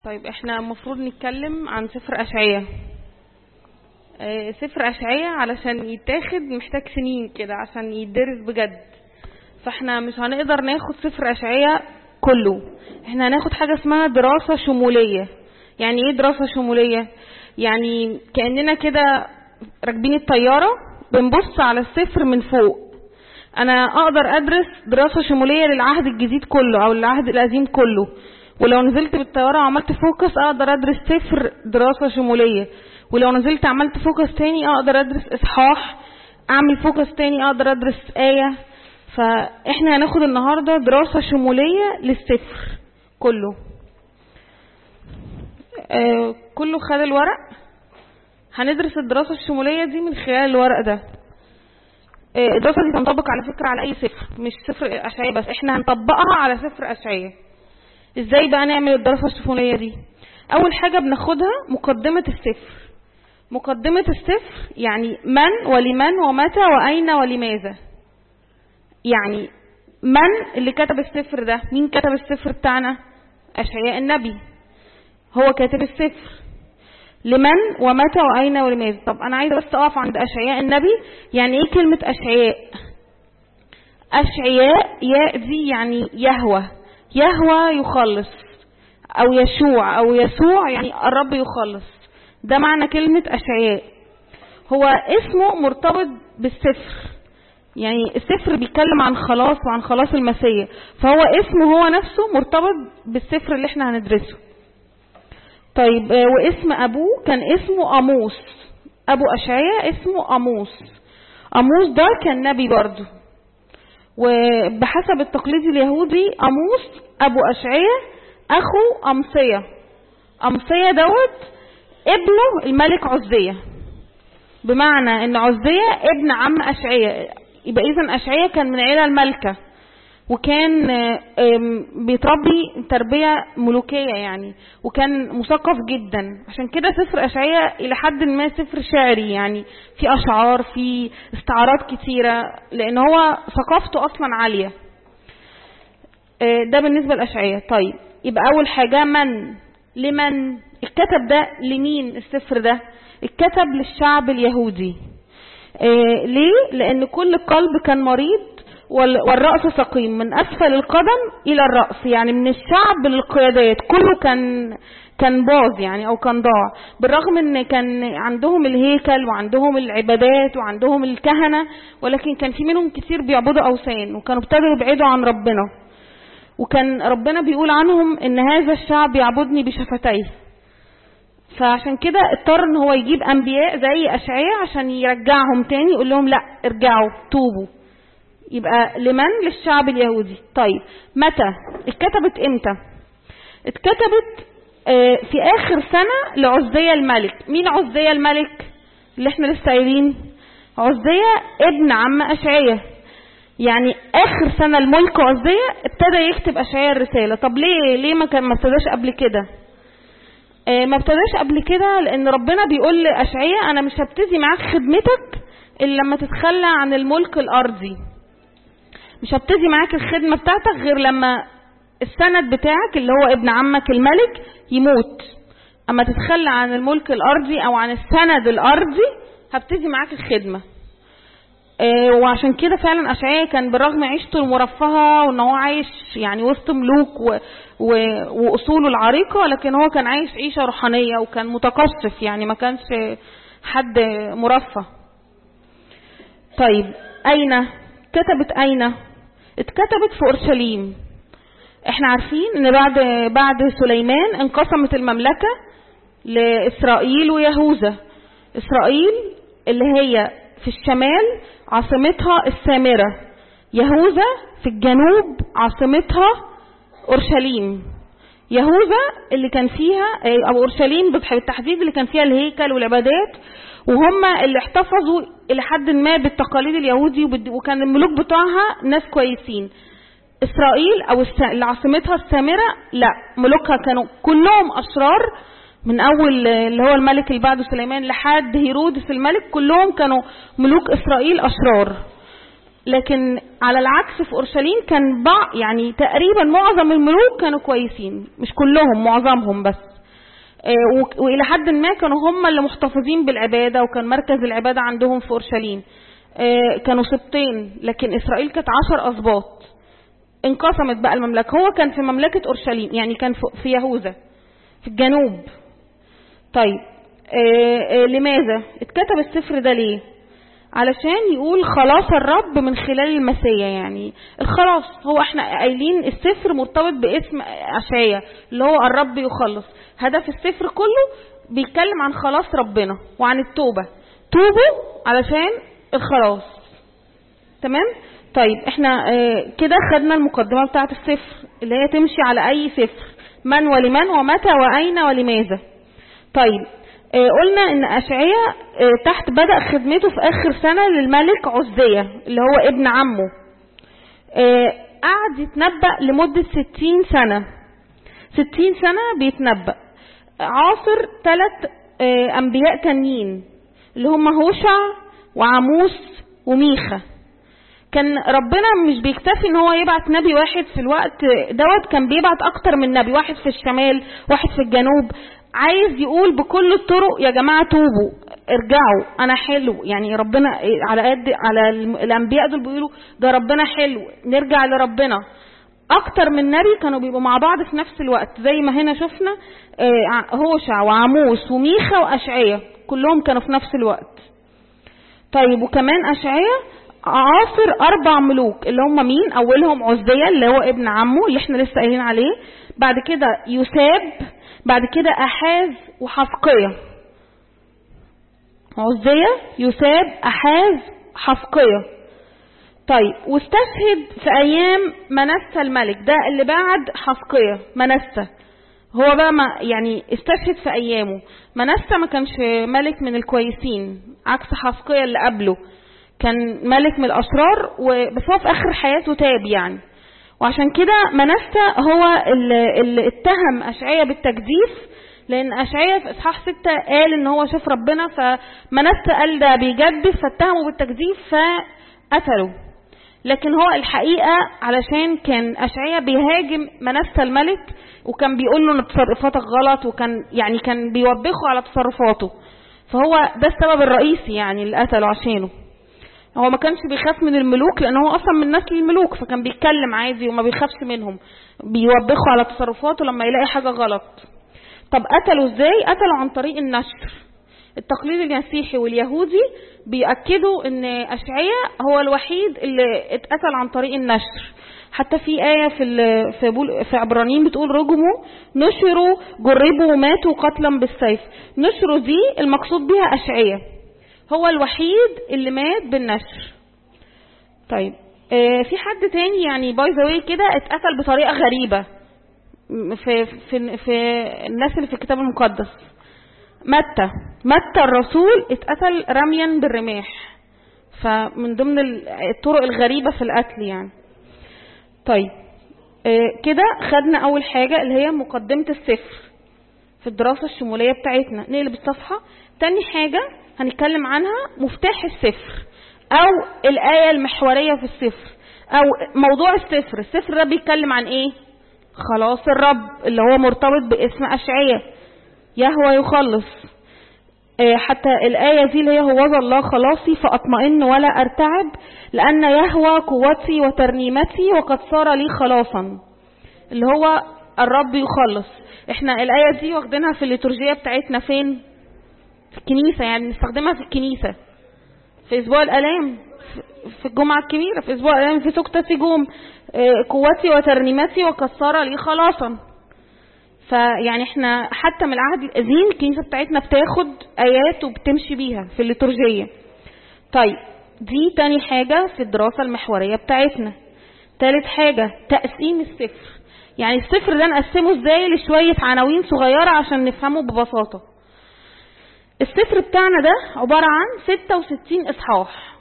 طيب احنا المفروض نتكلم عن سفر أشعية آه، سفر أشعية علشان يتاخد محتاج سنين كده عشان يدرس بجد فاحنا مش هنقدر ناخد سفر أشعية كله احنا هناخد حاجة اسمها دراسة شمولية يعني ايه دراسة شمولية يعني كأننا كده راكبين الطيارة بنبص على السفر من فوق انا اقدر ادرس دراسة شمولية للعهد الجديد كله او العهد القديم كله ولو نزلت بالطيارة وعملت فوكس اقدر ادرس سفر دراسة شمولية ولو نزلت عملت فوكس تاني اقدر ادرس اصحاح اعمل فوكس تاني اقدر ادرس آية فاحنا هناخد النهاردة دراسة شمولية للسفر كله آه كله خد الورق هندرس الدراسة الشمولية دي من خلال الورق ده آه الدراسة دي تنطبق على فكرة على أي سفر مش سفر أشعية بس احنا هنطبقها على سفر أشعية ازاي بقى نعمل الدراسة الشمولية دي أول حاجة بناخدها مقدمة السفر مقدمة السفر يعني من ولمن ومتى وأين ولماذا يعني من اللي كتب السفر ده مين كتب السفر بتاعنا أشعياء النبي هو كاتب السفر لمن ومتى وأين ولماذا طب أنا عايزة بس أقف عند أشعياء النبي يعني إيه كلمة أشعياء أشعياء ياء دي يعني يهوى يهوى يخلص أو يشوع أو يسوع يعني الرب يخلص ده معنى كلمة أشعياء هو اسمه مرتبط بالسفر يعني السفر بيتكلم عن خلاص وعن خلاص المسيح فهو اسمه هو نفسه مرتبط بالسفر اللي احنا هندرسه طيب واسم أبوه كان اسمه أموس أبو أشعياء اسمه أموس أموس ده كان نبي برضه وبحسب التقليد اليهودي أموس أبو أشعياء أخو أمصية أمصية دوت ابنه الملك عزية بمعنى ان عزية ابن عم أشعياء يبقى إذا أشعياء كان من عيلة الملكة وكان بيتربي تربية ملوكية يعني وكان مثقف جدا عشان كده سفر أشعياء إلى حد ما سفر شعري يعني في أشعار في استعارات كتيرة لأن هو ثقافته أصلا عالية ده بالنسبة لأشعياء طيب يبقى أول حاجة من لمن الكتب ده لمين السفر ده الكتب للشعب اليهودي ليه لأن كل قلب كان مريض والرأس سقيم من أسفل القدم إلى الرأس يعني من الشعب للقيادات كله كان كان باظ يعني أو كان ضاع بالرغم إن كان عندهم الهيكل وعندهم العبادات وعندهم الكهنة ولكن كان في منهم كتير بيعبدوا أوثان وكانوا ابتدوا يبعدوا عن ربنا وكان ربنا بيقول عنهم إن هذا الشعب يعبدني بشفتيه فعشان كده اضطر ان هو يجيب انبياء زي اشعياء عشان يرجعهم تاني يقول لهم لا ارجعوا توبوا يبقى لمن للشعب اليهودي طيب متى اتكتبت امتى اتكتبت اه في اخر سنة لعزية الملك مين عزية الملك اللي احنا لسه قايلين عزية ابن عم اشعياء يعني اخر سنة الملك عزية ابتدى يكتب اشعياء الرسالة طب ليه ليه ما كان ما ابتداش قبل كده اه ما ابتداش قبل كده لان ربنا بيقول لاشعياء انا مش هبتدي معاك خدمتك الا لما تتخلى عن الملك الارضي مش هبتدي معاك الخدمة بتاعتك غير لما السند بتاعك اللي هو ابن عمك الملك يموت اما تتخلى عن الملك الارضي او عن السند الارضي هبتدي معاك الخدمة اه وعشان كده فعلا اشعياء كان بالرغم عيشته المرفهة وان هو عايش يعني وسط ملوك و... و... واصوله العريقة ولكن هو كان عايش عيشة روحانية وكان متقصف يعني ما كانش حد مرفه طيب اين كتبت اين اتكتبت في اورشليم احنا عارفين ان بعد بعد سليمان انقسمت المملكة لاسرائيل ويهوذا اسرائيل اللي هي في الشمال عاصمتها السامرة يهوذا في الجنوب عاصمتها اورشليم يهوذا اللي كان فيها او اورشليم بالتحديد اللي كان فيها الهيكل والعبادات وهم اللي احتفظوا الى حد ما بالتقاليد اليهودي وكان الملوك بتوعها ناس كويسين اسرائيل او اللي عاصمتها السامرة لا ملوكها كانوا كلهم اشرار من اول اللي هو الملك اللي بعد سليمان لحد هيرودس الملك كلهم كانوا ملوك اسرائيل اشرار لكن على العكس في اورشليم كان بعض يعني تقريبا معظم الملوك كانوا كويسين مش كلهم معظمهم بس آه، و- والى حد ما كانوا هم اللي محتفظين بالعباده وكان مركز العباده عندهم في اورشليم آه، كانوا سبطين لكن اسرائيل كانت عشر اسباط انقسمت بقى المملكه هو كان في مملكه اورشليم يعني كان في- في يهوذا في الجنوب طيب آه آه لماذا اتكتب السفر ده ليه علشان يقول خلاص الرب من خلال المسيا يعني الخلاص هو احنا قايلين السفر مرتبط باسم اشعيا اللي هو الرب يخلص هدف السفر كله بيتكلم عن خلاص ربنا وعن التوبة توبوا علشان الخلاص تمام طيب احنا اه كده خدنا المقدمة بتاعة السفر اللي هي تمشي على اي سفر من ولمن ومتى واين ولماذا طيب اه قلنا ان اشعيا اه تحت بدأ خدمته في اخر سنة للملك عزية اللي هو ابن عمه اه قعد يتنبأ لمدة ستين سنة ستين سنة بيتنبأ عاصر ثلاث اه انبياء تانيين اللي هم هوشع وعموس وميخا كان ربنا مش بيكتفي ان هو يبعت نبي واحد في الوقت دوت كان بيبعت اكتر من نبي واحد في الشمال واحد في الجنوب عايز يقول بكل الطرق يا جماعة توبوا ارجعوا انا حلو يعني ربنا على قد على الانبياء دول بيقولوا ده ربنا حلو نرجع لربنا اكتر من نبي كانوا بيبقوا مع بعض في نفس الوقت زي ما هنا شفنا هوشع وعموس وميخا واشعيا كلهم كانوا في نفس الوقت طيب وكمان اشعيا عاصر اربع ملوك اللي هم مين اولهم عزية اللي هو ابن عمه اللي احنا لسه قايلين عليه بعد كده يساب بعد كده احاز وحفقية عزية يساب احاز حفقية طيب واستشهد في ايام منسى الملك ده اللي بعد حفقية منسى هو بقى ما يعني استشهد في ايامه منسى ما كانش ملك من الكويسين عكس حفقية اللي قبله كان ملك من الاشرار بس هو في اخر حياته تاب يعني وعشان كده منسى هو اللي, اللي اتهم اشعيا بالتجديف لان اشعيا في اصحاح ستة قال ان هو شاف ربنا فمنسى قال ده بيجدف فاتهمه بالتجديف فقتله لكن هو الحقيقة علشان كان اشعيا بيهاجم منسى الملك وكان بيقول له ان تصرفاتك غلط وكان يعني كان بيوبخه على تصرفاته فهو ده السبب الرئيسي يعني اللي قتله عشانه هو ما كانش بيخاف من الملوك لان هو اصلا من نسل الملوك فكان بيتكلم عادي وما بيخافش منهم بيوبخوا على تصرفاته لما يلاقي حاجة غلط طب قتلوا ازاي قتلوا عن طريق النشر التقليد المسيحي واليهودي بيأكدوا ان اشعياء هو الوحيد اللي اتقتل عن طريق النشر حتى في آية في في بول في عبرانيين بتقول رجموا نشروا جربوا وماتوا قتلا بالسيف نشروا دي المقصود بها أشعية هو الوحيد اللي مات بالنشر طيب آه في حد تاني يعني باي ذا كده اتقتل بطريقة غريبة في في في الناس اللي في الكتاب المقدس متى متى الرسول اتقتل رميا بالرماح فمن ضمن الطرق الغريبة في القتل يعني طيب آه كده خدنا اول حاجة اللي هي مقدمة السفر في الدراسة الشمولية بتاعتنا نقلب الصفحة تاني حاجة هنتكلم عنها مفتاح السفر او الآية المحورية في السفر او موضوع السفر السفر ده بيتكلم عن ايه خلاص الرب اللي هو مرتبط باسم أشعية يهوى يخلص آه حتى الآية دي اللي هي هو الله خلاصي فأطمئن ولا أرتعب لأن يهوى قوتي وترنيمتي وقد صار لي خلاصا اللي هو الرب يخلص احنا الآية دي واخدينها في الليتورجية بتاعتنا فين في الكنيسة يعني نستخدمها في الكنيسة في أسبوع الآلام في الجمعة الكبيرة في أسبوع الآلام في سكتة سجوم قوتي وترنيمتي وقد صار لي خلاصا فيعني احنا حتى من العهد القديم الكنيسة بتاعتنا بتاخد آيات وبتمشي بيها في الليتورجية طيب دي تاني حاجة في الدراسة المحورية بتاعتنا تالت حاجة تقسيم السفر يعني السفر ده نقسمه ازاي لشوية عناوين صغيرة عشان نفهمه ببساطة السفر بتاعنا ده عبارة عن 66 إصحاح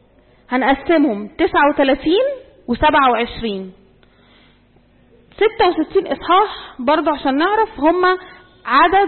هنقسمهم 39 وسبعة وعشرين ستة وستين إصحاح برضه عشان نعرف هما عدد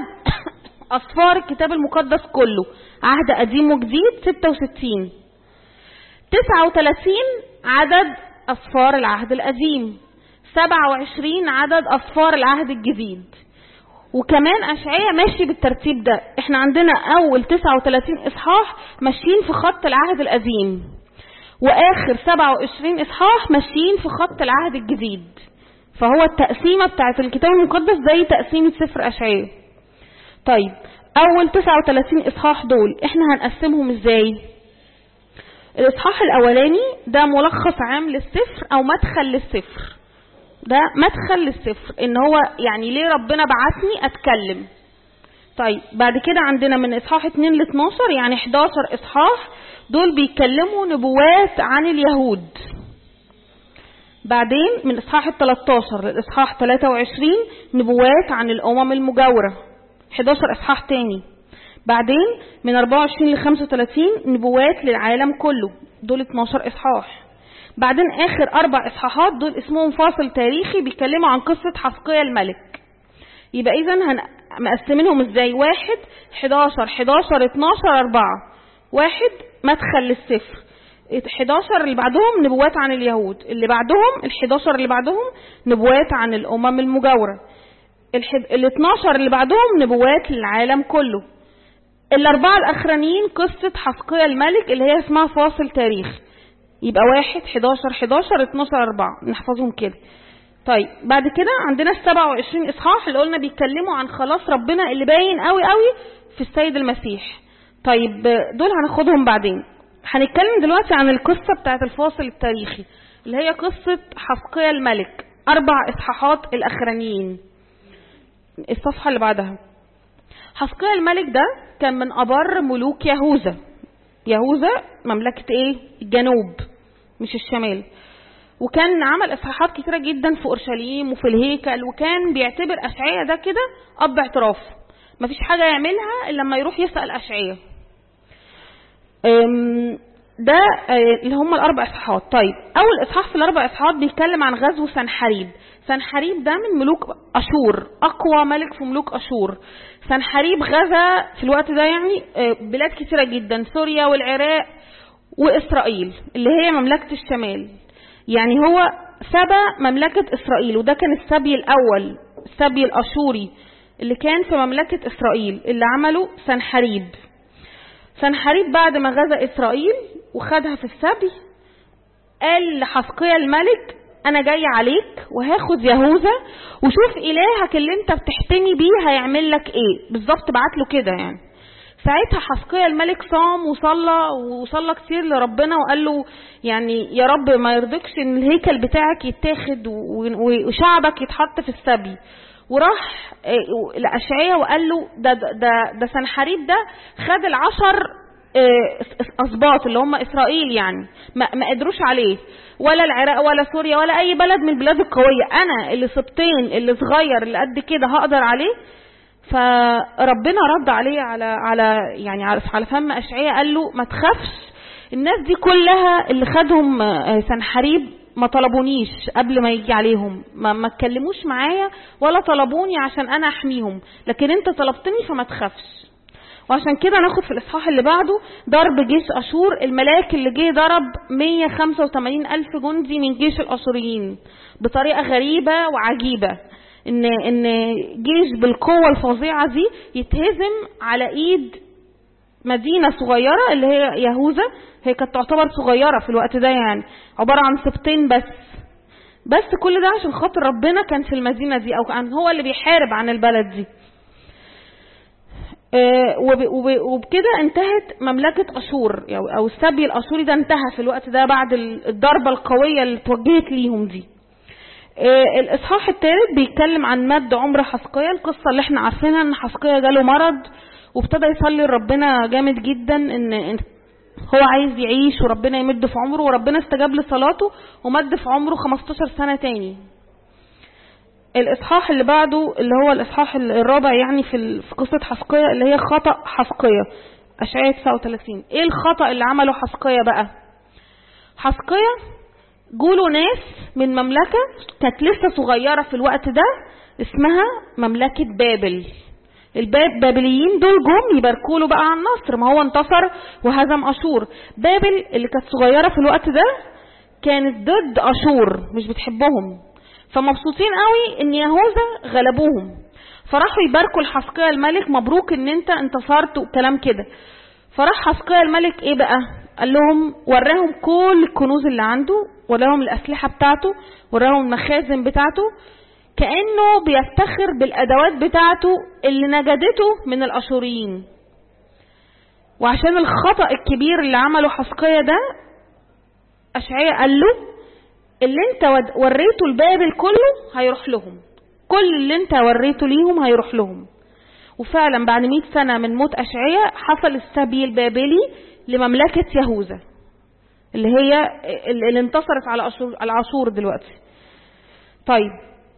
أصفار الكتاب المقدس كله عهد قديم وجديد ستة وستين 39 عدد أصفار العهد القديم 27 عدد أصفار العهد الجديد وكمان أشعية ماشي بالترتيب ده احنا عندنا أول 39 إصحاح ماشيين في خط العهد القديم وآخر 27 إصحاح ماشيين في خط العهد الجديد فهو التقسيمة بتاعت الكتاب المقدس زي تقسيمة سفر أشعية طيب أول 39 إصحاح دول احنا هنقسمهم ازاي الإصحاح الأولاني ده ملخص عام للسفر أو مدخل للسفر ده مدخل للسفر ان هو يعني ليه ربنا بعثني اتكلم طيب بعد كده عندنا من اصحاح 2 ل 12 يعني 11 اصحاح دول بيتكلموا نبوات عن اليهود بعدين من اصحاح 13 للاصحاح 23 نبوات عن الامم المجاوره 11 اصحاح تاني بعدين من 24 ل 35 نبوات للعالم كله دول 12 اصحاح بعدين اخر اربع اصحاحات دول اسمهم فاصل تاريخي بيتكلموا عن قصة حسقية الملك يبقى اذا مقسمينهم ازاي واحد 11 11 12 4 واحد مدخل للسفر 11 اللي بعدهم نبوات عن اليهود اللي بعدهم ال 11 اللي بعدهم نبوات عن الامم المجاورة ال 12 اللي بعدهم نبوات للعالم كله الاربعة الاخرانيين قصة حسقية الملك اللي هي اسمها فاصل تاريخي يبقى واحد 11 11 12 4 نحفظهم كده طيب بعد كده عندنا ال 27 اصحاح اللي قلنا بيتكلموا عن خلاص ربنا اللي باين قوي قوي في السيد المسيح طيب دول هناخدهم بعدين هنتكلم دلوقتي عن القصة بتاعت الفاصل التاريخي اللي هي قصة حسقية الملك أربع إصحاحات الأخرانيين الصفحة اللي بعدها حسقية الملك ده كان من أبر ملوك يهوذا يهوذا مملكة ايه الجنوب مش الشمال وكان عمل اصحاحات كتيره جدا في اورشليم وفي الهيكل وكان بيعتبر اشعياء ده كده اب اعتراف مفيش حاجه يعملها الا لما يروح يسال اشعياء ده اللي هم الاربع اصحاحات طيب اول اصحاح في الاربع اصحاحات بيتكلم عن غزو سنحريب سنحريب ده من ملوك اشور اقوى ملك في ملوك اشور سنحريب غزا في الوقت ده يعني بلاد كثيرة جدا سوريا والعراق وإسرائيل اللي هي مملكة الشمال يعني هو سبى مملكة إسرائيل وده كان السبي الأول السبي الأشوري اللي كان في مملكة إسرائيل اللي عمله سنحريب سنحريب بعد ما غزا إسرائيل وخدها في السبي قال لحسقيا الملك انا جاي عليك وهاخد يهوذا وشوف الهك اللي انت بتحتمي بيه هيعمل لك ايه بالظبط بعت له كده يعني ساعتها حسقيا الملك صام وصلى وصلى كتير لربنا وقال له يعني يا رب ما يرضكش ان الهيكل بتاعك يتاخد وشعبك يتحط في السبي وراح لأشعية وقال له ده ده ده, ده سنحريب ده خد العشر اسباط اللي هم اسرائيل يعني ما, ما قدروش عليه ولا العراق ولا سوريا ولا اي بلد من البلاد القويه انا اللي سبطين اللي صغير اللي قد كده هقدر عليه فربنا رد عليه على على يعني على فم اشعياء قال له ما تخافش الناس دي كلها اللي خدهم سنحريب ما طلبونيش قبل ما يجي عليهم ما ما اتكلموش معايا ولا طلبوني عشان انا احميهم لكن انت طلبتني فما تخافش وعشان كده ناخد في الاصحاح اللي بعده ضرب جيش اشور الملاك اللي جه ضرب 185 الف جندي من جيش الاشوريين بطريقه غريبه وعجيبه ان ان جيش بالقوه الفظيعه دي يتهزم على ايد مدينه صغيره اللي هي يهوذا هي كانت تعتبر صغيره في الوقت ده يعني عباره عن سبطين بس بس كل ده عشان خاطر ربنا كان في المدينه دي او كان هو اللي بيحارب عن البلد دي وبكده انتهت مملكة أشور أو السبي الأشوري ده انتهى في الوقت ده بعد الضربة القوية اللي توجهت ليهم دي الإصحاح الثالث بيتكلم عن مد عمر حسقية القصة اللي احنا عارفينها ان حسقية جاله مرض وابتدى يصلي لربنا جامد جدا ان هو عايز يعيش وربنا يمد في عمره وربنا استجاب لصلاته ومد في عمره 15 سنة تاني الاصحاح اللي بعده اللي هو الاصحاح الرابع يعني في في قصه حسقيه اللي هي خطا حسقيه اشعياء 39 ايه الخطا اللي عمله حسقيه بقى حسقيه جوله ناس من مملكه كانت لسه صغيره في الوقت ده اسمها مملكه بابل البابليين دول جم يباركوا له بقى على النصر ما هو انتصر وهزم اشور بابل اللي كانت صغيره في الوقت ده كانت ضد اشور مش بتحبهم فمبسوطين قوي ان يهوذا غلبوهم فراحوا يباركوا لحسقيا الملك مبروك ان انت انتصرت وكلام كده فراح حسقيا الملك ايه بقى قال لهم وراهم كل الكنوز اللي عنده وراهم الاسلحه بتاعته وراهم المخازن بتاعته كانه بيفتخر بالادوات بتاعته اللي نجدته من الاشوريين وعشان الخطا الكبير اللي عمله حسقيا ده اشعياء قال له اللي انت وريته لبابل كله هيروح لهم كل اللي انت وريته ليهم هيروح لهم وفعلا بعد 100 سنة من موت أشعياء حصل السبي البابلي لمملكة يهوذا اللي هي اللي انتصرت على العاشور دلوقتي طيب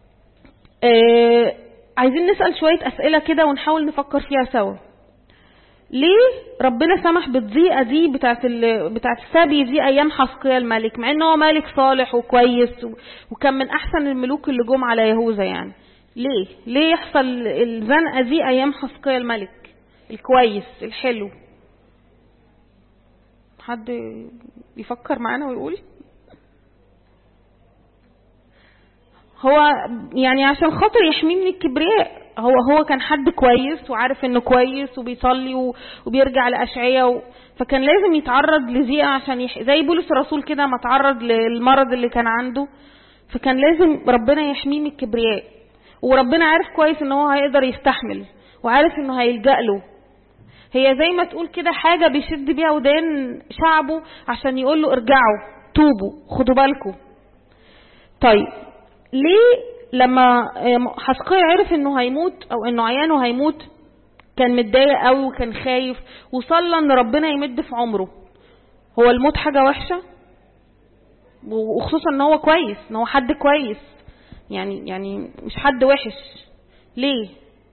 آه عايزين نسأل شوية أسئلة كده ونحاول نفكر فيها سوا ليه ربنا سمح بالضيقة دي بتاعت بتاعت السبي دي أيام حسقيا الملك مع إن هو ملك صالح وكويس وكان من أحسن الملوك اللي جم على يهوذا يعني ليه ليه يحصل الزنقة دي أيام حسقيا الملك الكويس الحلو حد يفكر معانا ويقول هو يعني عشان خاطر يحميه من الكبرياء هو هو كان حد كويس وعارف انه كويس وبيصلي وبيرجع لاشعياء و... فكان لازم يتعرض لزيقه عشان يح... زي بولس الرسول كده ما تعرض للمرض اللي كان عنده فكان لازم ربنا يحميه من الكبرياء وربنا عارف كويس ان هو هيقدر يستحمل وعارف انه هيلجأ له هي زي ما تقول كده حاجة بيشد بيها ودان شعبه عشان يقول له ارجعوا توبوا خدوا بالكم طيب ليه لما حسقيا عرف انه هيموت او انه عيانه هيموت كان متضايق قوي وكان خايف وصلى ان ربنا يمد في عمره هو الموت حاجة وحشة وخصوصا ان هو كويس ان هو حد كويس يعني يعني مش حد وحش ليه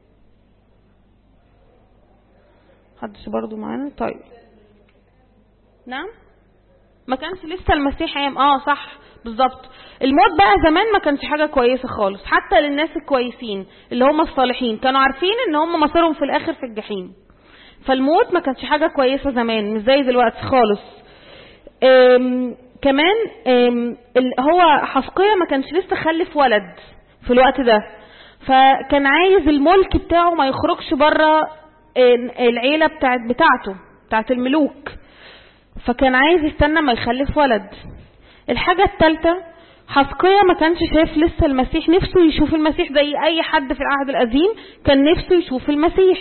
حدش برضو معانا طيب نعم ما كانش لسه المسيح ايام اه صح بالظبط الموت بقى زمان ما كانش حاجة كويسة خالص حتى للناس الكويسين اللي هم الصالحين كانوا عارفين ان هم مصيرهم في الاخر في الجحيم فالموت ما كانش حاجة كويسة زمان مش زي دلوقتي خالص أم كمان أم هو حسقية ما كانش لسه خلف ولد في الوقت ده فكان عايز الملك بتاعه ما يخرجش بره العيلة بتاعت بتاعته بتاعت الملوك فكان عايز يستنى ما يخلف ولد الحاجة الثالثة حسقية ما كانش شايف لسه المسيح نفسه يشوف المسيح زي أي حد في العهد القديم كان نفسه يشوف المسيح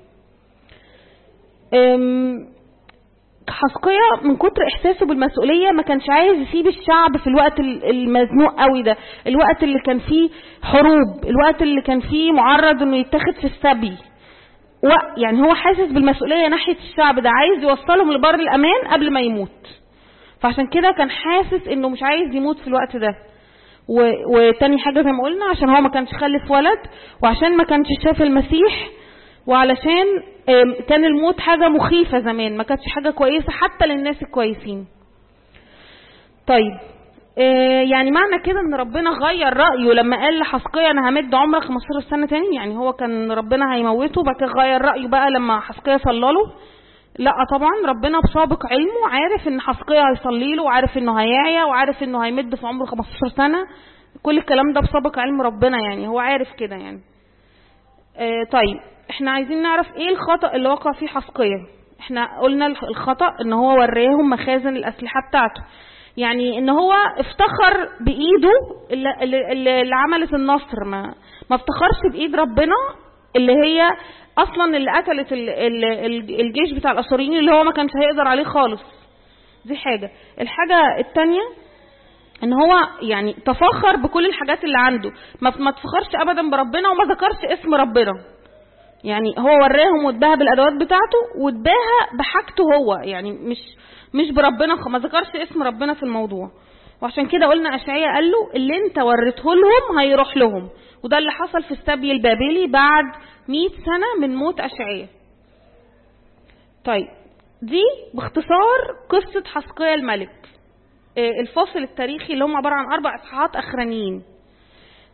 حسقية من كتر إحساسه بالمسؤولية ما كانش عايز يسيب الشعب في الوقت المزنوق قوي ده الوقت اللي كان فيه حروب الوقت اللي كان فيه معرض انه يتاخد في السبي يعني هو حاسس بالمسؤولية ناحية الشعب ده عايز يوصلهم لبر الأمان قبل ما يموت فعشان كده كان حاسس انه مش عايز يموت في الوقت ده و... وتاني حاجة زي ما قلنا عشان هو ما كانش خلف ولد وعشان ما كانش شاف المسيح وعلشان كان الموت حاجة مخيفة زمان ما كانتش حاجة كويسة حتى للناس الكويسين طيب يعني معنى كده ان ربنا غير رأيه لما قال لحسقية انا همد عمرك 15 سنة تاني يعني هو كان ربنا هيموته بعد كده غير رأيه بقى لما حسقية صلى له لا طبعا ربنا بسابق علمه عارف ان حسقية هيصلي له وعارف انه هيعيا وعارف انه هيمد في عمره 15 سنة كل الكلام ده بسابق علم ربنا يعني هو عارف كده يعني آه طيب احنا عايزين نعرف ايه الخطأ اللي وقع فيه حسقية احنا قلنا الخطأ ان هو وراهم مخازن الاسلحة بتاعته يعني ان هو افتخر بايده اللي, اللي, اللي عملت النصر ما ما افتخرش بايد ربنا اللي هي اصلا اللي قتلت الجيش بتاع الاشوريين اللي هو ما كانش هيقدر عليه خالص دي حاجة الحاجة التانية ان هو يعني تفخر بكل الحاجات اللي عنده ما ما تفخرش ابدا بربنا وما ذكرش اسم ربنا يعني هو وراهم واتباهى بالادوات بتاعته واتباهى بحاجته هو يعني مش مش بربنا ما ذكرش اسم ربنا في الموضوع وعشان كده قلنا اشعياء قال له اللي انت وريته لهم هيروح لهم وده اللي حصل في السبي البابلي بعد 100 سنة من موت اشعياء طيب دي باختصار قصة حسقيا الملك الفصل التاريخي اللي هم عبارة عن أربع إصحاحات أخرانيين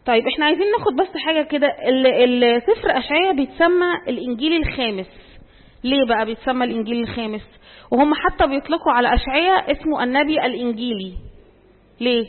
طيب احنا عايزين ناخد بس حاجة كده ال- السفر أشعية بيتسمى الإنجيل الخامس ليه بقى بيتسمى الإنجيل الخامس وهم حتى بيطلقوا على أشعية اسمه النبي الإنجيلي ليه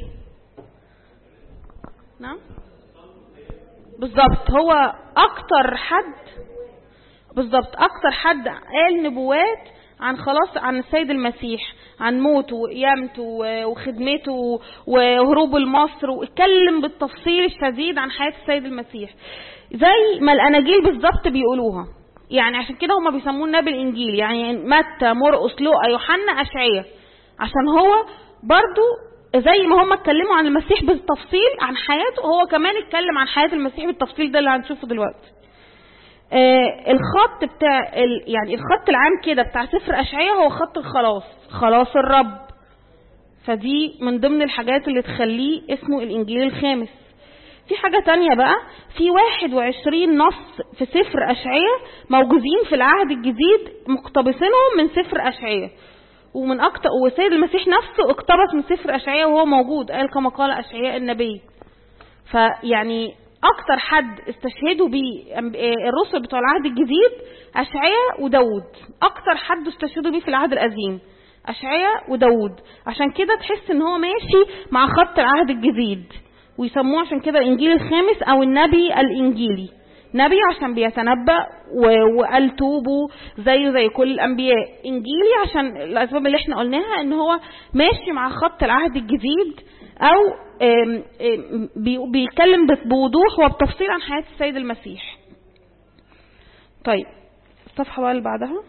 نعم بالظبط هو أكتر حد بالظبط أكتر حد قال نبوات عن خلاص عن السيد المسيح عن موته وقيامته و- وخدمته وهروبه لمصر واتكلم بالتفصيل الشديد عن حياة السيد المسيح زي ما الأناجيل بالظبط بيقولوها يعني عشان كده هما بيسموه النبي الإنجيل يعني متى مرقس لوقا يوحنا أشعية عشان هو برضو زي ما هم اتكلموا عن المسيح بالتفصيل عن حياته هو كمان اتكلم عن حياة المسيح بالتفصيل ده اللي هنشوفه دلوقتي آه الخط بتاع ال يعني الخط العام كده بتاع سفر أشعية هو خط الخلاص خلاص الرب فدي من ضمن الحاجات اللي تخليه اسمه الإنجيل الخامس في حاجة تانية بقى في 21 نص في سفر أشعية موجودين في العهد الجديد مقتبسينهم من سفر أشعية ومن أكتر والسيد المسيح نفسه اقتبس من سفر أشعية وهو موجود قال كما قال أشعياء النبي فيعني أكتر حد استشهدوا بيه أم- آه الرسل بتوع العهد الجديد أشعياء وداود أكتر حد استشهدوا بيه في العهد القديم أشعياء وداود عشان كده تحس إن هو ماشي مع خط العهد الجديد ويسموه عشان كده الإنجيل الخامس أو النبي الإنجيلي نبي عشان بيتنبأ و- وقال توبوا زيه زي كل الأنبياء إنجيلي عشان الأسباب اللي احنا قلناها إن هو ماشي مع خط العهد الجديد أو آم، آم، بي- بيتكلم بس- بوضوح وبتفصيل عن حياة السيد المسيح طيب الصفحة بقى اللي بعدها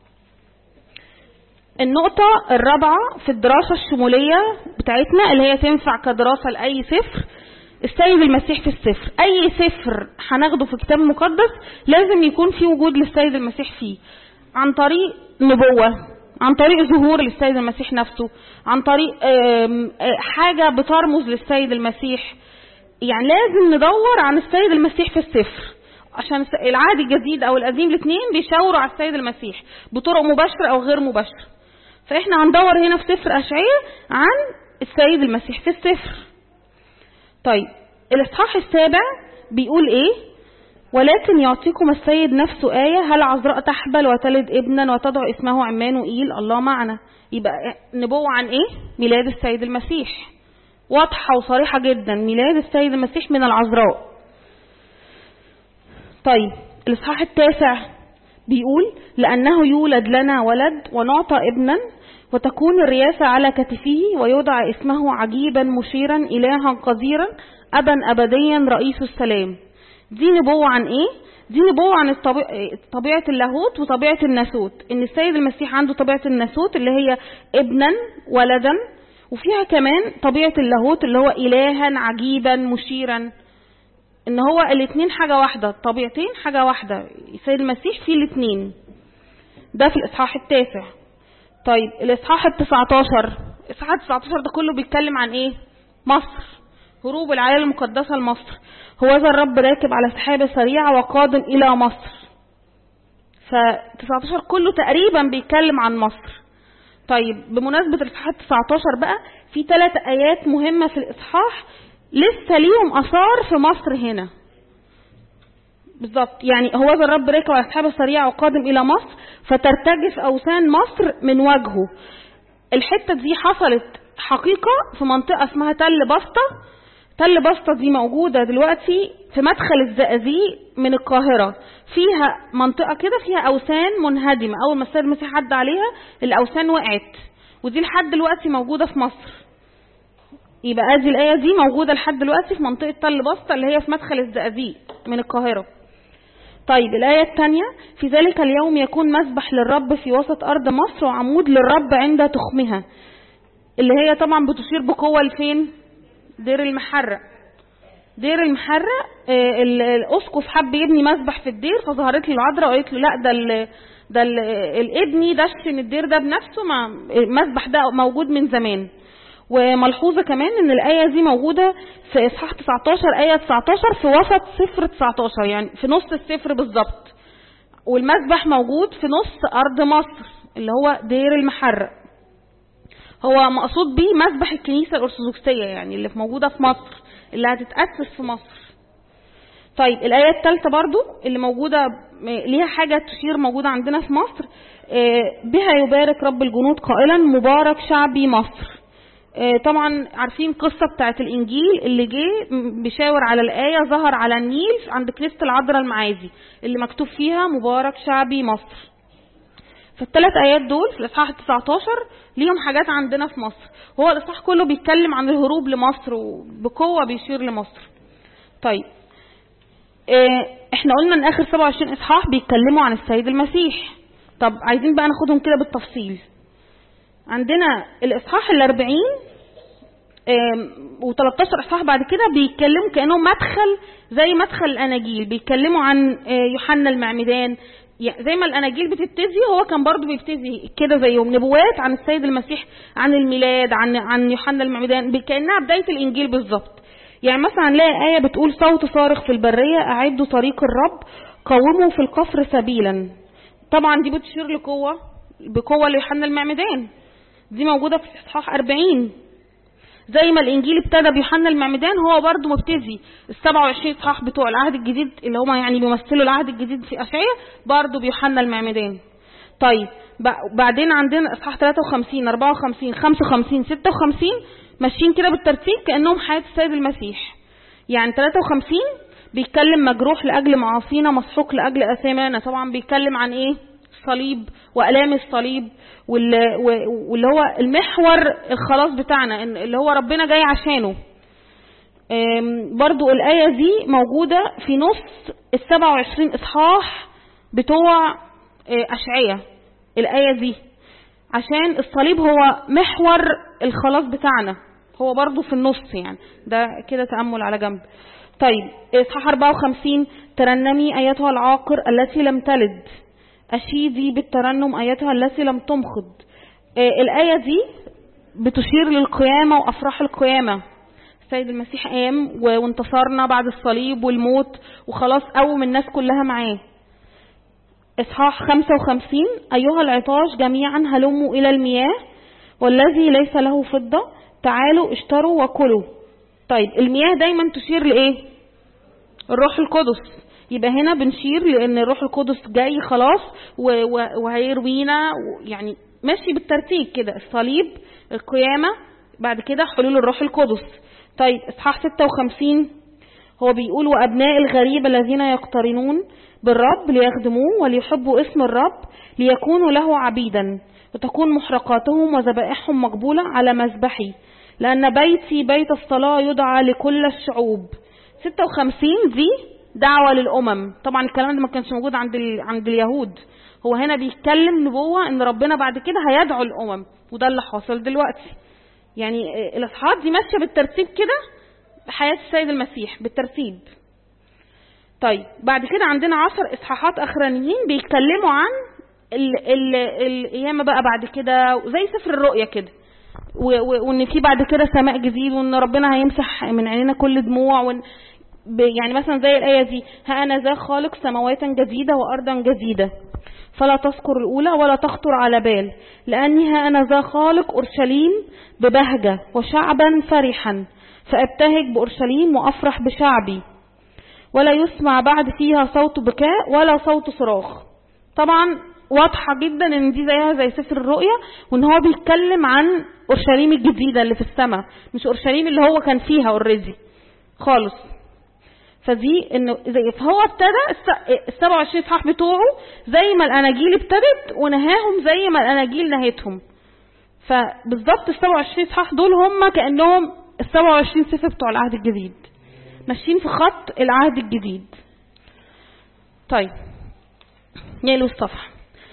النقطة الرابعة في الدراسة الشمولية بتاعتنا اللي هي تنفع كدراسة لأي سفر السيد المسيح في السفر أي سفر هناخده في كتاب مقدس لازم يكون في وجود للسيد المسيح فيه عن طريق نبوة عن طريق ظهور للسيد المسيح نفسه عن طريق آم، آه، حاجة بترمز للسيد المسيح يعني لازم ندور عن السيد المسيح في السفر عشان الس- العهد الجديد او القديم الاثنين بيشاوروا على السيد المسيح بطرق مباشرة او غير مباشرة فاحنا هندور هنا في سفر اشعياء عن السيد المسيح في السفر طيب الاصحاح السابع بيقول ايه ولكن يعطيكم السيد نفسه آية هل عذراء تحبل وتلد ابنا وتدعو اسمه عمانوئيل الله معنا يبقى نبوة عن ايه ميلاد السيد المسيح واضحة وصريحة جدا ميلاد السيد المسيح من العذراء طيب الإصحاح التاسع بيقول لأنه يولد لنا ولد ونعطى ابنا وتكون الرياسة على كتفه ويدعى اسمه عجيبا مشيرا إلها قديرا أبا أبديا رئيس السلام دي نبوة عن إيه؟ دي نبوة عن الطبيع- طبيعة اللاهوت وطبيعة الناسوت إن السيد المسيح عنده طبيعة الناسوت اللي هي ابنا ولدا وفيها كمان طبيعة اللاهوت اللي هو إلها عجيبا مشيرا ان هو الاثنين حاجة واحدة طبيعتين حاجة واحدة السيد المسيح فيه الاثنين ده في الاصحاح التاسع طيب الاصحاح التسعتاشر الاصحاح التسعتاشر ده كله بيتكلم عن ايه مصر هروب العائلة المقدسة لمصر هو ذا الرب راكب على سحابة سريعة وقادم إلى مصر ف 19 كله تقريبا بيتكلم عن مصر طيب بمناسبة الإصحاح 19 بقى في ثلاث آيات مهمة في الإصحاح لسه ليهم أثار في مصر هنا بالظبط يعني هو ذا الرب راكب على سحابة سريعة وقادم إلى مصر فترتجف أوثان مصر من وجهه الحتة دي حصلت حقيقة في منطقة اسمها تل بسطة تل بسطة دي موجودة دلوقتي في مدخل الزقازيق من القاهرة فيها منطقة كده فيها أوثان منهدمة أول ما السيد المسيح عدى عليها الأوثان وقعت ودي لحد دلوقتي موجودة في مصر يبقى ادي الآية دي موجودة لحد دلوقتي في منطقة تل بسطة اللي هي في مدخل الزقازيق من القاهرة طيب الآية الثانية في ذلك اليوم يكون مسبح للرب في وسط أرض مصر وعمود للرب عند تخمها اللي هي طبعا بتشير بقوة لفين دير المحرق دير المحرق آه، ال- الأسقف حب يبني مسبح في الدير فظهرت لي العذراء وقالت له لا ده ال ده ال الابني دشن الدير ده بنفسه مع المسبح ده موجود من زمان وملحوظة كمان ان الآية دي موجودة في إصحاح 19 آية 19 في وسط سفر 19 يعني في نص السفر بالظبط والمسبح موجود في نص أرض مصر اللي هو دير المحرق هو مقصود بيه مسبح الكنيسة الأرثوذكسية يعني اللي موجودة في مصر اللي هتتأسس في مصر طيب الآية الثالثة برضو اللي موجودة ليها حاجة تشير موجودة عندنا في مصر بها يبارك رب الجنود قائلا مبارك شعبي مصر طبعا عارفين القصة بتاعت الإنجيل اللي جه بيشاور على الآية ظهر على النيل عند كنيسة العذراء المعازي اللي مكتوب فيها مبارك شعبي مصر فالثلاث آيات دول في الإصحاح 19 ليهم حاجات عندنا في مصر هو الإصحاح كله بيتكلم عن الهروب لمصر وبقوة بيشير لمصر طيب احنا قلنا ان اخر 27 اصحاح بيتكلموا عن السيد المسيح طب عايزين بقى ناخدهم كده بالتفصيل عندنا الاصحاح ال40 و13 اصحاح بعد كده بيتكلموا كانه مدخل زي مدخل الاناجيل بيتكلموا عن يوحنا المعمدان زي ما الاناجيل بتبتدي هو كان برضو بيبتدي كده زيهم نبوات عن السيد المسيح عن الميلاد عن عن يوحنا المعمدان كانها بدايه الانجيل بالظبط يعني مثلا نلاقي آية بتقول صوت صارخ في البرية أعدوا طريق الرب قوموا في القفر سبيلا طبعا دي بتشير لقوة بقوة ليوحنا المعمدان دي موجودة في إصحاح 40 زي ما الإنجيل ابتدى بيوحنا المعمدان هو برضو مبتدي ال 27 إصحاح بتوع العهد الجديد اللي هما يعني بيمثلوا العهد الجديد في أشعية برضو بيوحنا المعمدان طيب بعدين عندنا إصحاح 53 54 55 56 ماشيين كده بالترتيب كأنهم حياة السيد المسيح يعني 53 بيتكلم مجروح لأجل معاصينا مسحوق لأجل أثامنا طبعا بيتكلم عن إيه الصليب وألام الصليب واللي هو المحور الخلاص بتاعنا اللي هو ربنا جاي عشانه برضو الآية دي موجودة في نص ال 27 إصحاح بتوع أشعية الآية دي عشان الصليب هو محور الخلاص بتاعنا هو برضو في النص يعني ده كده تأمل على جنب طيب إصحاح 54 ترنمي أيتها العاقر التي لم تلد أشيدي بالترنم أيتها التي لم تمخض الآية دي بتشير للقيامة وأفراح القيامة السيد المسيح قام وانتصرنا بعد الصليب والموت وخلاص قوم الناس كلها معاه إصحاح 55 أيها العطاش جميعا هلموا إلى المياه والذي ليس له فضة تعالوا اشتروا وكلوا طيب المياه دايما تشير لإيه الروح القدس يبقى هنا بنشير لأن الروح القدس جاي خلاص وهيروينا يعني ماشي بالترتيب كده الصليب القيامة بعد كده حلول الروح القدس طيب إصحاح 56 هو بيقول وأبناء الغريب الذين يقترنون بالرب ليخدموه وليحبوا اسم الرب ليكونوا له عبيدا وتكون محرقاتهم وذبائحهم مقبولة على مذبحي لأن بيتي بيت الصلاة يدعى لكل الشعوب 56 دي دعوة للأمم طبعا الكلام ده ما كانش موجود عند ال... عند اليهود هو هنا بيتكلم نبوة ان ربنا بعد كده هيدعو الأمم وده اللي حاصل دلوقتي يعني الأصحاب دي ماشية بالترتيب كده حياة السيد المسيح بالترتيب طيب بعد كده عندنا عشر إصحاحات أخرانيين بيتكلموا عن ال ال القيامة بقى بعد كده زي سفر الرؤيا كده وان في بعد كده سماء جديد وان ربنا هيمسح من عينينا كل دموع وان يعني مثلا زي الآية دي ها أنا ذا خالق سماوات جديدة وأرضا جديدة فلا تذكر الأولى ولا تخطر على بال لأني ها أنا ذا خالق أورشليم ببهجة وشعبا فرحا فأبتهج بأورشليم وأفرح بشعبي ولا يسمع بعد فيها صوت بكاء ولا صوت صراخ طبعا واضحة جدا ان دي زيها زي سفر الرؤيا وان هو بيتكلم عن اورشليم الجديدة اللي في السماء مش اورشليم اللي هو كان فيها اوريدي خالص فدي انه زي فهو ابتدى ال 27 اصحاح بتوعه زي ما الاناجيل ابتدت ونهاهم زي ما الاناجيل نهتهم فبالظبط ال 27 اصحاح دول هم كانهم ال 27 سفر بتوع العهد الجديد ماشيين في خط العهد الجديد طيب نقلوا الصفحه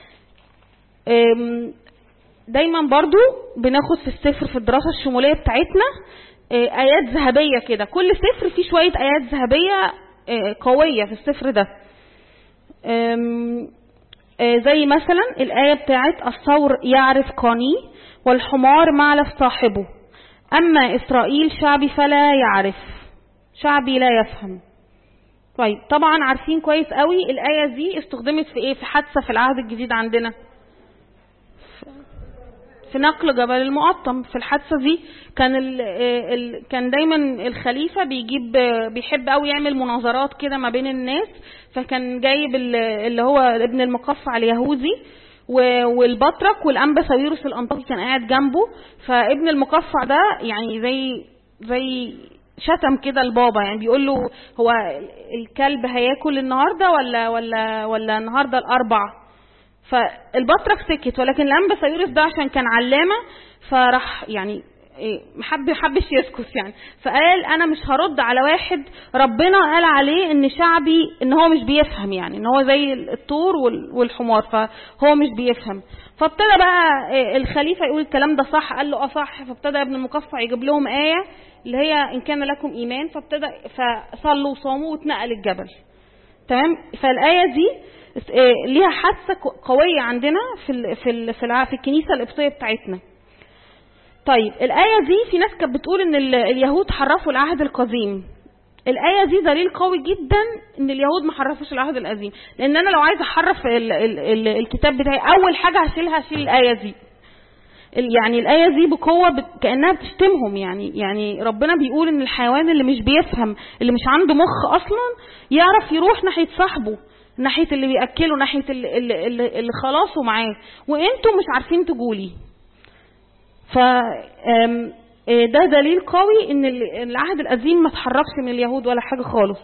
دايما برضو بناخد في السفر في الدراسة الشمولية بتاعتنا آيات ذهبية كده كل سفر فيه شوية آيات ذهبية قوية في السفر ده زي مثلا الآية بتاعت الثور يعرف قاني والحمار معلف صاحبه أما إسرائيل شعبي فلا يعرف شعبي لا يفهم طيب طبعا عارفين كويس قوي الآية دي استخدمت في ايه في حادثة في العهد الجديد عندنا في نقل جبل المقطم في الحادثه دي كان ال ال كان دايما الخليفه بيجيب بيحب قوي يعمل مناظرات كده ما بين الناس فكان جايب اللي هو ابن المقفع اليهودي والبطرك والانبا ساويروس الانطاكي كان قاعد جنبه فابن المقفع ده يعني زي زي شتم كده البابا يعني بيقول له هو الكلب هياكل النهارده ولا ولا ولا النهارده الاربع فالبطرك سكت ولكن الانبا سايورس ده عشان كان علامه فراح يعني محب حبش يسكت يعني فقال انا مش هرد على واحد ربنا قال عليه ان شعبي ان هو مش بيفهم يعني ان هو زي الطور والحمار فهو مش بيفهم فابتدى بقى الخليفه يقول الكلام ده صح قال له اه صح فابتدى ابن المقفع يجيب لهم ايه اللي هي ان كان لكم ايمان فابتدى فصلوا وصاموا واتنقل الجبل تمام فالايه دي ليها حاسه قويه عندنا في ال في ال في, في الكنيسه القبطيه بتاعتنا طيب الآية دي في ناس كانت بتقول إن اليهود حرفوا العهد القديم الآية دي دليل قوي جدا إن اليهود ما حرفوش العهد القديم لأن أنا لو عايز أحرف ال ال ال الكتاب بتاعي أول حاجة هشيلها هشيل الآية دي يعني الآية دي بقوة بت... كأنها بتشتمهم يعني يعني ربنا بيقول إن الحيوان اللي مش بيفهم اللي مش عنده مخ أصلا يعرف يروح ناحية صاحبه ناحية اللي بيأكله ناحية اللي, اللي, اللي, اللي خلاصه معاه وانتوا مش عارفين تقولي ف ده دليل قوي ان العهد القديم ما تحركش من اليهود ولا حاجه خالص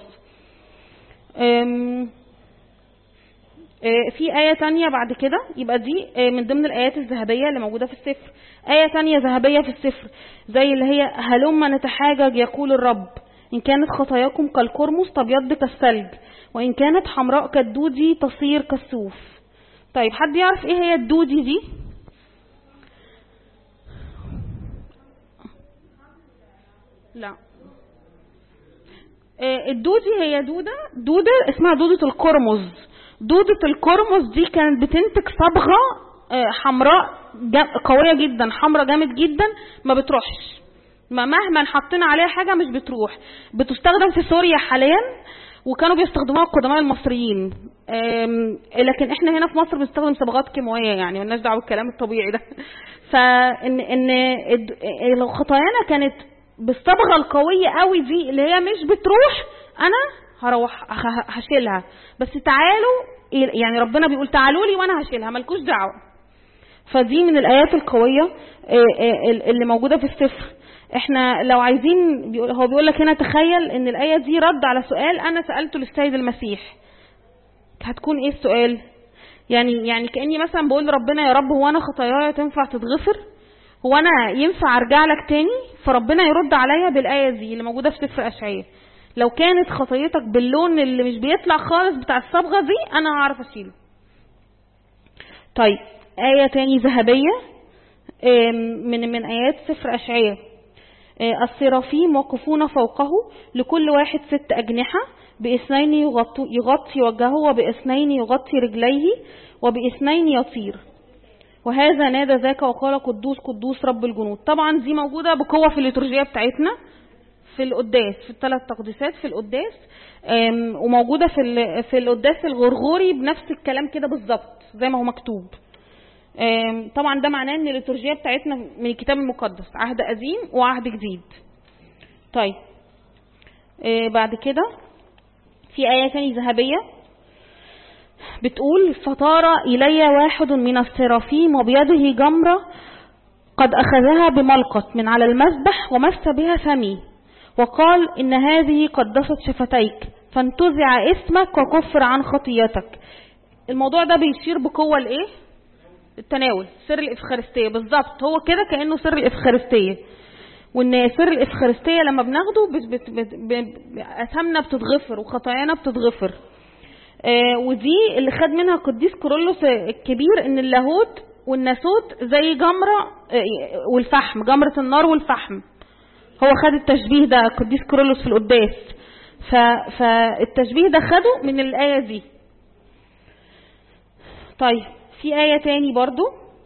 في آية تانية بعد كده يبقى دي من ضمن الآيات الذهبية اللي موجودة في السفر آية تانية ذهبية في السفر زي اللي هي هلما نتحاجج يقول الرب إن كانت خطاياكم كالقرمز تبيض كالثلج وإن كانت حمراء كالدودي تصير كالصوف طيب حد يعرف إيه هي الدودي دي؟ لا الدودي هي دودة دودة اسمها دودة القرمز دودة القرمز دي كانت بتنتج صبغة حمراء قوية جدا حمراء جامد جدا ما بتروحش ما مهما حطينا عليها حاجة مش بتروح بتستخدم في سوريا حاليا وكانوا بيستخدموها القدماء المصريين لكن احنا هنا في مصر بنستخدم صبغات كيماويه يعني مالناش دعوه بالكلام الطبيعي ده فان ان لو خطايانا كانت بالصبغه القويه قوي دي اللي هي مش بتروح انا هروح هشيلها بس تعالوا يعني ربنا بيقول تعالوا لي وانا هشيلها مالكوش دعوه فدي من الايات القويه اللي موجوده في السفر احنا لو عايزين بيقول هو بيقول لك هنا تخيل ان الايه دي رد على سؤال انا سالته للسيد المسيح هتكون ايه السؤال يعني يعني كاني مثلا بقول لربنا يا رب هو انا خطاياي تنفع تتغفر هو انا ينفع ارجع لك تاني فربنا يرد عليا بالايه دي اللي موجوده في سفر اشعياء لو كانت خطيتك باللون اللي مش بيطلع خالص بتاع الصبغه دي انا هعرف اشيله طيب ايه تاني ذهبيه من من ايات سفر اشعياء السرافيم واقفون فوقه لكل واحد ست أجنحة بإثنين يغطي, يغطي وجهه وبإثنين يغطي رجليه وبإثنين يطير وهذا نادى ذاك وقال قدوس قدوس رب الجنود طبعا دي موجودة بقوة في الليتورجية بتاعتنا في القداس في الثلاث تقديسات في القداس وموجودة في في القداس الغرغوري بنفس الكلام كده بالظبط زي ما هو مكتوب طبعا ده معناه ان الليتورجية بتاعتنا من الكتاب المقدس عهد قديم وعهد جديد طيب بعد كده في آية تاني ذهبية بتقول فطار إلي واحد من السرافيم وبيده جمرة قد أخذها بملقط من على المذبح ومس بها فمي وقال إن هذه قدست شفتيك فانتزع اسمك وكفر عن خطيتك الموضوع ده بيشير بقوة لإيه؟ التناول سر الإفخارستية بالظبط هو كده كأنه سر الإفخارستية وإن سر الإفخارستية لما بناخده بت بت بت أثامنا بتتغفر وخطايانا بتتغفر آه ودي اللي خد منها القديس كورولوس الكبير إن اللاهوت والناسوت زي جمرة آه والفحم جمرة النار والفحم هو خد التشبيه ده القديس كورولوس في القداس فالتشبيه ده خده من الآية دي طيب في آية تاني برضو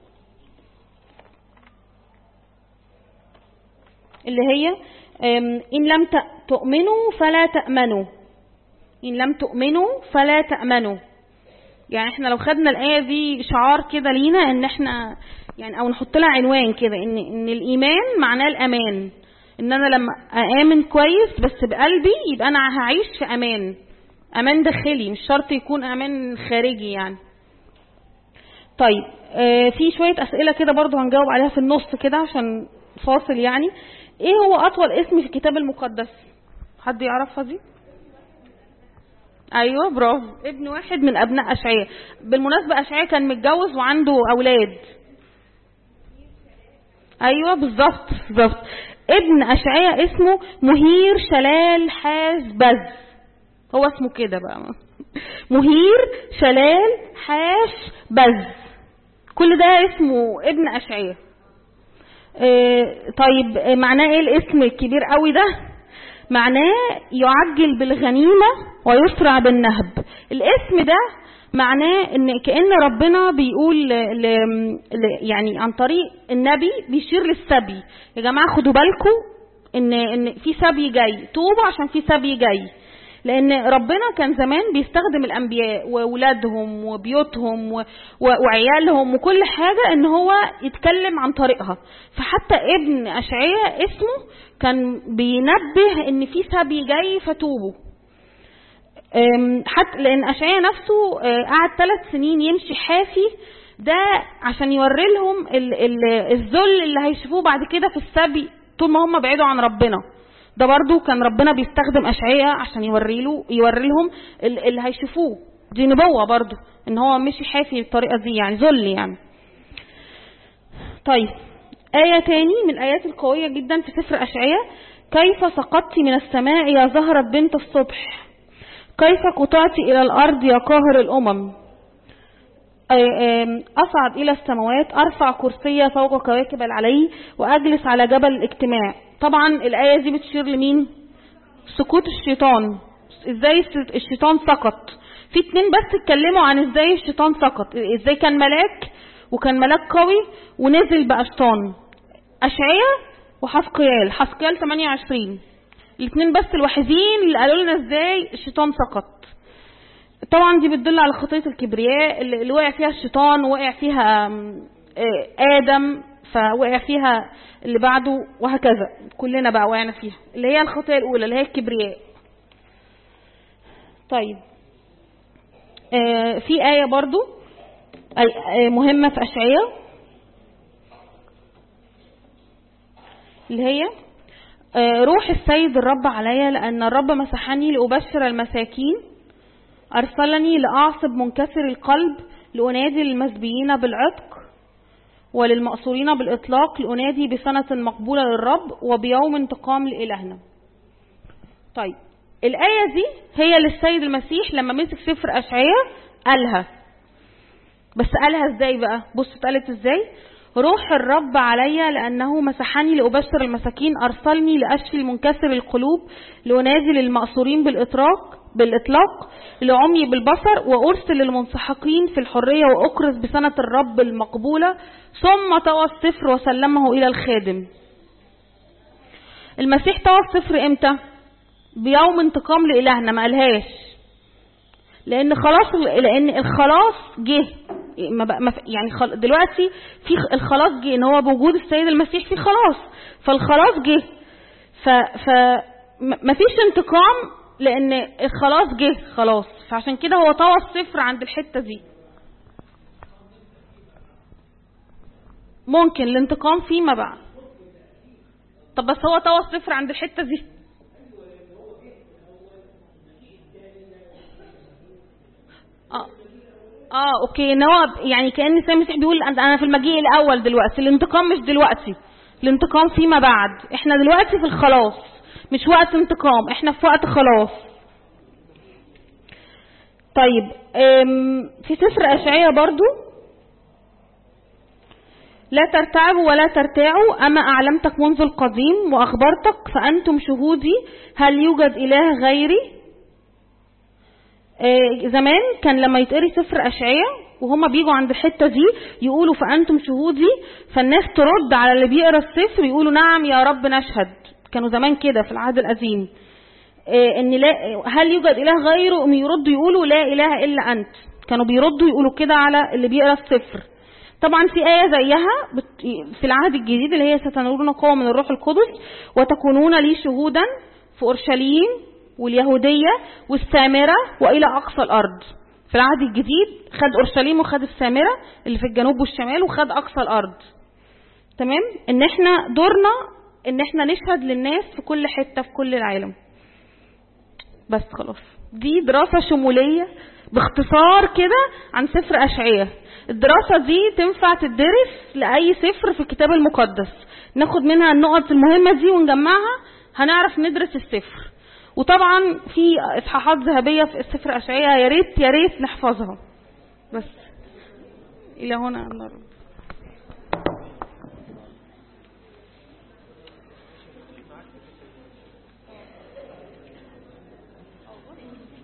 اللي هي إن لم تؤمنوا فلا تأمنوا إن لم تؤمنوا فلا تأمنوا يعني احنا لو خدنا الآية دي شعار كده لينا ان احنا يعني او نحط لها عنوان كده ان ان الايمان معناه الامان ان انا لما اامن كويس بس بقلبي يبقى انا هعيش في امان امان داخلي مش شرط يكون امان خارجي يعني طيب آه في شويه اسئله كده برضو هنجاوب عليها في النص كده عشان فاصل يعني ايه هو اطول اسم في الكتاب المقدس حد يعرفها دي ايوه برافو ابن واحد من ابناء اشعياء بالمناسبه اشعياء كان متجوز وعنده اولاد ايوه بالظبط بالظبط ابن اشعياء اسمه مهير شلال حاز بز هو اسمه كده بقى مهير شلال حاش بز كل ده اسمه ابن اشعياء اه طيب اه معناه ايه الاسم الكبير قوي ده معناه يعجل بالغنيمة ويسرع بالنهب الاسم ده معناه ان كأن ربنا بيقول ل... ل... يعني عن طريق النبي بيشير للسبي يا جماعة خدوا بالكم ان ان في سبي جاي توبوا عشان في سبي جاي لان ربنا كان زمان بيستخدم الانبياء واولادهم وبيوتهم و... وعيالهم وكل حاجه ان هو يتكلم عن طريقها فحتى ابن اشعياء اسمه كان بينبه ان في سبي جاي فتوبوا حتى لان اشعياء نفسه قعد ثلاث سنين يمشي حافي ده عشان يوري لهم الذل اللي هيشوفوه بعد كده في السبي طول ما هم بعيدوا عن ربنا ده برضو كان ربنا بيستخدم أشعياء عشان يوري له يوري لهم اللي هيشوفوه دي نبوة برضو ان هو مشي حافي بالطريقة دي يعني ذل يعني طيب آية تاني من الآيات القوية جدا في سفر أشعياء كيف سقطت من السماء يا زهرة بنت الصبح كيف قطعت إلى الأرض يا قاهر الأمم أصعد إلى السماوات أرفع كرسي فوق كواكب العلي وأجلس على جبل الاجتماع طبعا الآية دي بتشير لمين سقوط الشيطان ازاي الشيطان سقط في اتنين بس اتكلموا عن ازاي الشيطان سقط ازاي كان ملاك وكان ملاك قوي ونزل بقى شيطان أشعية وحسقيال حسقيال 28 الاثنين بس الوحيدين اللي قالوا لنا ازاي الشيطان سقط طبعا دي بتدل على خطية الكبرياء اللي وقع فيها الشيطان وقع فيها آدم فوقع فيها اللي بعده وهكذا كلنا بقى وقعنا فيها اللي هي الخطية الأولى اللي هي الكبرياء طيب آه في آية برضو آه مهمة في أشعية اللي هي آه روح السيد الرب عليا لأن الرب مسحني لأبشر المساكين أرسلني لأعصب منكسر القلب لأنادي المسبيين بالعتق وللمأسورين بالإطلاق لأنادي بسنة مقبولة للرب وبيوم انتقام لإلهنا طيب الآية دي هي للسيد المسيح لما مسك سفر أشعية قالها بس قالها ازاي بقى بص اتقالت ازاي روح الرب علي لأنه مسحني لأبشر المساكين أرسلني لأشفي المنكسر القلوب لأنازل المأسورين بالإطراق بالإطلاق لعمي بالبصر وأرسل المنسحقين في الحرية وأكرز بسنة الرب المقبولة ثم طوى السفر وسلمه إلى الخادم المسيح طوى السفر إمتى بيوم انتقام لإلهنا ما قالهاش لأن خلاص لأن الخلاص جه ما بقى ما يعني دلوقتي في الخلاص جه ان هو بوجود السيد المسيح في خلاص فالخلاص جه ف ف ما فيش انتقام لان الخلاص جه خلاص فعشان كده هو طوى الصفر عند الحته دي ممكن الانتقام فيما بعد طب بس هو طوى الصفر عند الحته دي اه اه اوكي ان هو يعني كان السيد المسيح بيقول انا في المجيء الاول دلوقتي الانتقام مش دلوقتي الانتقام فيما بعد احنا دلوقتي في الخلاص مش وقت انتقام احنا في وقت خلاص طيب في سفر اشعياء برضو لا ترتعبوا ولا ترتاعوا أما أعلمتك منذ القديم وأخبرتك فأنتم شهودي هل يوجد إله غيري آه زمان كان لما يتقري سفر أشعية وهما بيجوا عند الحتة دي يقولوا فأنتم شهودي فالناس ترد على اللي بيقرا السفر يقولوا نعم يا رب نشهد كانوا زمان كده في العهد القديم آه ان لا هل يوجد اله غيره ام يردوا يقولوا لا اله الا انت كانوا بيردوا يقولوا كده على اللي بيقرا السفر طبعا في آية زيها بت- في العهد الجديد اللي هي ستنورون قوة من الروح القدس وتكونون لي شهودا في أورشليم واليهودية والسامرة وإلى أقصى الأرض في العهد الجديد خد أورشليم وخد السامرة اللي في الجنوب والشمال وخد أقصى الأرض تمام ان احنا دورنا ان احنا نشهد للناس في كل حتة في كل العالم بس خلاص دي دراسة شمولية باختصار كده عن سفر أشعية الدراسة دي تنفع تدرس لأي سفر في الكتاب المقدس ناخد منها النقط المهمة دي ونجمعها هنعرف ندرس السفر وطبعا في إصحاحات ذهبية في السفر أشعية يا ريت يا ريت نحفظها بس إلى هنا النهارده